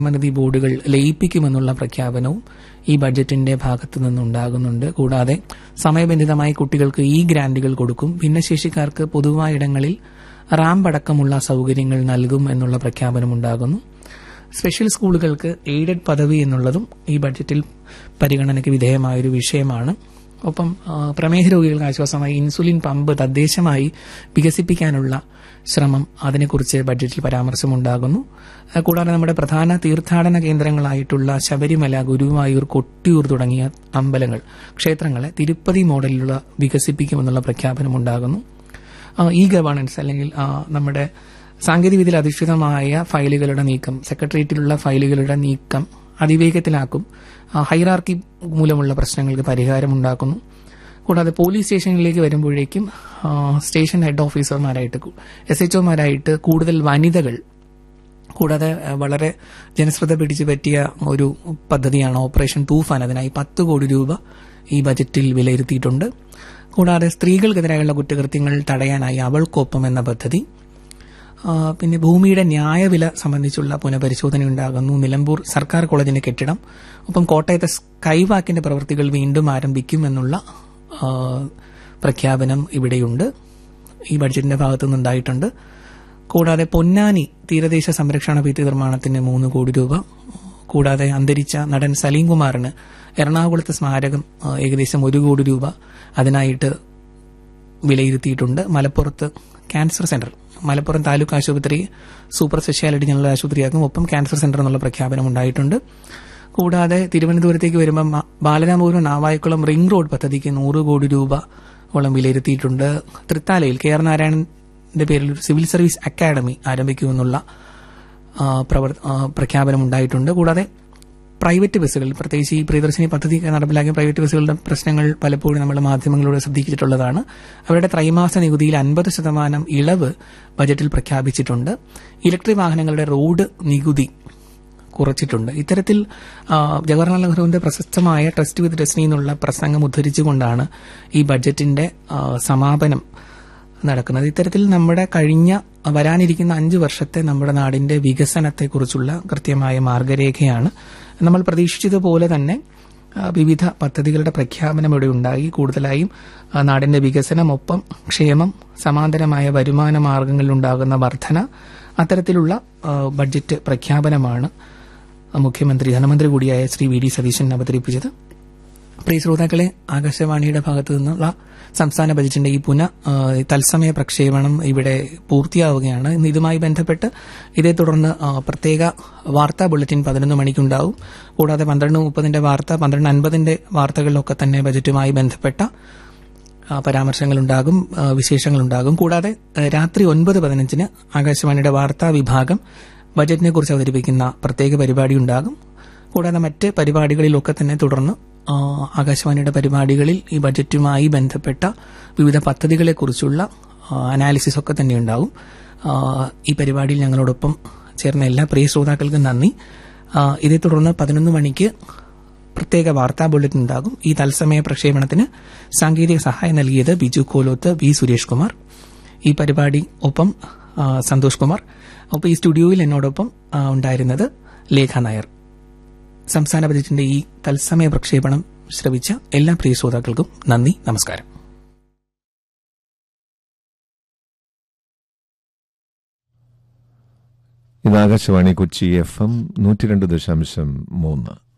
ക്ഷേമനിധി ബോർഡുകൾ ലയിപ്പിക്കുമെന്നുള്ള പ്രഖ്യാപനവും ഈ ബഡ്ജറ്റിന്റെ ഭാഗത്തു നിന്നുണ്ടാകുന്നുണ്ട് കൂടാതെ സമയബന്ധിതമായി കുട്ടികൾക്ക് ഈ ഗ്രാന്റുകൾ കൊടുക്കും ഭിന്നശേഷിക്കാർക്ക് പൊതുവായ ഇടങ്ങളിൽ റാമ്പ് അടക്കമുള്ള സൌകര്യങ്ങൾ നൽകും എന്നുള്ള പ്രഖ്യാപനമുണ്ടാകുന്നു സ്പെഷ്യൽ സ്കൂളുകൾക്ക് എയ്ഡഡ് പദവി എന്നുള്ളതും ഈ ബഡ്ജറ്റിൽ പരിഗണനയ്ക്ക് വിധേയമായൊരു വിഷയമാണ് ഒപ്പം ആ, പ്രമേഹ രോഗികൾക്ക് ആശ്വാസമായി ഇൻസുലിൻ പമ്പ് തദ്ദേശമായി വികസിപ്പിക്കാനുള്ള ശ്രമം അതിനെക്കുറിച്ച് ബഡ്ജറ്റിൽ പരാമർശമുണ്ടാകുന്നു ആ, കൂടാതെ നമ്മുടെ പ്രധാന തീർത്ഥാടന കേന്ദ്രങ്ങളായിട്ടുള്ള ശബരിമല ഗുരുവായൂർ കൊട്ടിയൂർ തുടങ്ങിയ അമ്പലങ്ങൾ ക്ഷേത്രങ്ങളെ തിരുപ്പതി മോഡലിലുള്ള വികസിപ്പിക്കുമെന്നുള്ള പ്രഖ്യാപനമുണ്ടാകുന്നു ആ, ഇ ഗവേണൻസ് അല്ലെങ്കിൽ ആ, നമ്മുടെ സാങ്കേതികവിദ്യയിൽ അധിഷ്ഠിതമായ ഫയലുകളുടെ നീക്കം സെക്രട്ടേറിയറ്റിലുള്ള ഫയലുകളുടെ നീക്കം അതിവേഗത്തിലാക്കും ആ, ഹൈറാർക്കി മൂലമുള്ള പ്രശ്നങ്ങൾക്ക് പരിഹാരമുണ്ടാക്കുന്നു കൂടാതെ പോലീസ് സ്റ്റേഷനിലേക്ക് വരുമ്പോഴേക്കും ആ, സ്റ്റേഷൻ ഹെഡ് ഓഫീസർമാരായിട്ട് എസ് എച്ച് ഒമാരായിട്ട് കൂടുതൽ വനിതകൾ കൂടാതെ അഹ്, വളരെ ജനശ്രദ്ധ പിടിച്ചു പറ്റിയ ഒരു പദ്ധതിയാണ് ഓപ്പറേഷൻ തൂഫാൻ അതിനായി പത്ത് കോടി രൂപ ഈ ബജറ്റിൽ വിലയിരുത്തിയിട്ടുണ്ട് കൂടാതെ സ്ത്രീകൾക്കെതിരായുള്ള കുറ്റകൃത്യങ്ങൾ തടയാനായി അവൾക്കൊപ്പം എന്ന പദ്ധതി ആ, പിന്നെ ഭൂമിയുടെ ന്യായവില സംബന്ധിച്ചുള്ള പുനഃപരിശോധന ഉണ്ടാകുന്നു നിലമ്പൂർ സർക്കാർ കോളേജിന്റെ കെട്ടിടം ഒപ്പം കോട്ടയത്തെ സ്കൈവാക്കിന്റെ പ്രവൃത്തികൾ വീണ്ടും ആരംഭിക്കുമെന്നുള്ള ആ, പ്രഖ്യാപനം ഇവിടെയുണ്ട് ഈ ബഡ്ജറ്റിന്റെ ഭാഗത്തു നിന്നുണ്ടായിട്ടുണ്ട് കൂടാതെ പൊന്നാനി തീരദേശ സംരക്ഷണ ഭിത്തി നിർമ്മാണത്തിന് മൂന്ന് കോടി രൂപ കൂടാതെ അന്തരിച്ച നടൻ സലീം കുമാറിന് എറണാകുളത്തെ സ്മാരകം ആ, ഏകദേശം ഒരു കോടി രൂപ അതിനായിട്ട് വിലയിരുത്തിയിട്ടുണ്ട് മലപ്പുറത്ത് ക്യാൻസർ സെന്റർ മലപ്പുറം താലൂക്ക് ആശുപത്രി സൂപ്പർ സ്പെഷ്യാലിറ്റി ജനറൽ ആശുപത്രിയാക്കും ഒപ്പം ക്യാൻസർ സെന്റർ എന്നുള്ള പ്രഖ്യാപനം ഉണ്ടായിട്ടുണ്ട് കൂടാതെ തിരുവനന്തപുരത്തേക്ക് വരുമ്പോൾ മ- ബാലരാമപുരം നാവായിക്കുളം റിംഗ് റോഡ് പദ്ധതിക്ക് നൂറ് കോടി രൂപ ഓളം വിലയിരുത്തിയിട്ടുണ്ട് തൃത്താലയിൽ കെ ആർ നാരായണന്റെ പേരിൽ ഒരു സിവിൽ സർവീസ് അക്കാദമി ആരംഭിക്കുമെന്നുള്ള ആ, പ്രവർ- ആ, പ്രഖ്യാപനമുണ്ടായിട്ടുണ്ട് കൂടാതെ പ്രൈവറ്റ് ബസ്സുകൾ പ്രത്യേകിച്ച് ഈ പ്രിയദർശിനി പദ്ധതി നടപ്പിലാക്കിയ പ്രൈവറ്റ് ബസ്സുകളുടെ പ്രശ്നങ്ങൾ പലപ്പോഴും നമ്മൾ മാധ്യമങ്ങളിലൂടെ ശ്രദ്ധിച്ചിട്ടുള്ളതാണ് അവരുടെ ത്രൈമാസ നികുതിയിൽ അൻപത് ശതമാനം ഇളവ് ബജറ്റിൽ പ്രഖ്യാപിച്ചിട്ടുണ്ട് ഇലക്ട്രിക് വാഹനങ്ങളുടെ റോഡ് നികുതി കുറച്ചിട്ടുണ്ട് ഇത്തരത്തിൽ ആ, ജവഹർലാൽ നെഹ്റുവിന്റെ പ്രശസ്തമായ ട്രസ്റ്റ് വിത്ത് ഡെസ്റ്റിനി എന്നുള്ള പ്രസംഗം ഉദ്ധരിച്ചുകൊണ്ടാണ് ഈ ബജറ്റിന്റെ ആ, സമാപനം നടക്കുന്നത് ഇത്തരത്തിൽ നമ്മുടെ കഴിഞ്ഞ വരാനിരിക്കുന്ന അഞ്ച് വർഷത്തെ നമ്മുടെ നാടിന്റെ വികസനത്തെക്കുറിച്ചുള്ള കൃത്യമായ മാർഗരേഖയാണ് നമ്മൾ പ്രതീക്ഷിച്ചതുപോലെ തന്നെ ആ, വിവിധ പദ്ധതികളുടെ പ്രഖ്യാപനം ഇവിടെ ഉണ്ടായി കൂടുതലായും ആ, നാടിന്റെ വികസനം ഒപ്പം ക്ഷേമം സമാന്തരമായ വരുമാന മാർഗങ്ങളിലുണ്ടാകുന്ന വർധന അത്തരത്തിലുള്ള ആ, ബഡ്ജറ്റ് പ്രഖ്യാപനമാണ് മുഖ്യമന്ത്രി ധനമന്ത്രി കൂടിയായ ശ്രീ വി ഡി സതീശൻ അവതരിപ്പിച്ചത് പ്രിയ ശ്രോതാക്കളെ ആകാശവാണിയുടെ ഭാഗത്തു നിന്നുള്ള സംസ്ഥാന ബജറ്റിന്റെ ഈ പുന ആ, തത്സമയ പ്രക്ഷേപണം ഇവിടെ പൂർത്തിയാവുകയാണ് ഇന്ന് ഇതുമായി ബന്ധപ്പെട്ട് ഇതേ തുടർന്ന് ആ, പ്രത്യേക വാർത്താ ബുള്ളറ്റിൻ പതിനൊന്ന് മണിക്കുണ്ടാവും കൂടാതെ പന്ത്രണ്ട് മുപ്പതിന്റെ വാർത്ത പന്ത്രണ്ട് അൻപതിന്റെ വാർത്തകളിലൊക്കെ തന്നെ ബജറ്റുമായി ബന്ധപ്പെട്ട ആ, പരാമർശങ്ങളുണ്ടാകും ആ, വിശേഷങ്ങളുണ്ടാകും കൂടാതെ ആ, രാത്രി ഒൻപത് പതിനഞ്ചിന് ആകാശവാണിയുടെ വാർത്താ വിഭാഗം ബജറ്റിനെ കുറിച്ച് അവതരിപ്പിക്കുന്ന പ്രത്യേക പരിപാടി ഉണ്ടാകും കൂടാതെ മറ്റ് പരിപാടികളിലൊക്കെ തന്നെ തുടർന്ന് ആ, ആകാശവാണിയുടെ പരിപാടികളിൽ ഈ ബജറ്റുമായി ബന്ധപ്പെട്ട വിവിധ പദ്ധതികളെക്കുറിച്ചുള്ള ആ, അനാലിസിസ് ഒക്കെ തന്നെ ഉണ്ടാവും ആ, ഈ പരിപാടിയിൽ ഞങ്ങളോടൊപ്പം ചേർന്ന എല്ലാ പ്രിയ ശ്രോതാക്കൾക്കും നന്ദി ആ, ഇതേ തുടർന്ന് പതിനൊന്ന് മണിക്ക് പ്രത്യേക വാർത്താ ബുള്ളറ്റിൻ ഉണ്ടാകും ഈ തത്സമയ പ്രക്ഷേപണത്തിന് സാങ്കേതിക സഹായം നൽകിയത് ബിജു കോലോത്ത് വി സുരേഷ് കുമാർ ഈ പരിപാടി ഒപ്പം ആ, സന്തോഷ് കുമാർ ഒപ്പം ഈ സ്റ്റുഡിയോയിൽ എന്നോടൊപ്പം ആ, ഉണ്ടായിരുന്നത് ലേഖ നായർ സംസ്ഥാന ബജറ്റിന്റെ ഈ തത്സമയ പ്രക്ഷേപണം ശ്രവിച്ച എല്ലാ പ്രിയ ശ്രോതാക്കൾക്കും നന്ദി നമസ്കാരം ഇത് ആകാശവാണി കൊച്ചി എഫ് എം നൂറ്റി രണ്ട് ദശാംശം മൂന്ന്